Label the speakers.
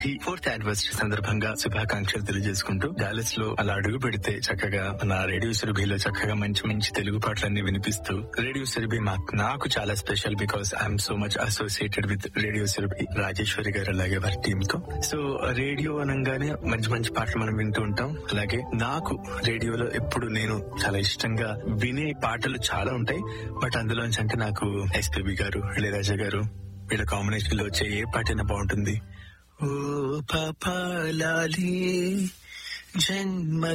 Speaker 1: ఈ fourth anniversary సందర్భంగా శుభాకాంక్షలు తెలియజేసుకుంటూ డాలస్ లో అలా అడుగు పెడితే చక్కగా నా రేడియో సురభిలో చక్కగా మంచి మంచి తెలుగు పాటలన్నీ వినిపిస్తూ రేడియో సురభి మాకు నాకు చాలా special because I'm so much associated with radio Surabhi Rajeshwari garu అలాగే వారి టీమ్ తో సో రేడియో అనగానే మంచి మంచి పాటలు మనం వింటూ ఉంటాం అలాగే నాకు రేడియోలో ఎప్పుడు నేను చాలా ఇష్టంగా వినే పాటలు చాలా ఉంటాయి బట్ అందులోంచి అంటే నాకు ఎస్పీబి గారు ఇళయరాజా గారు వీళ్ళ కాంబినేషన్ లో వచ్చే ఏ పాటైనా బాగుంటుంది ఓ పాపాలాలి జన్మ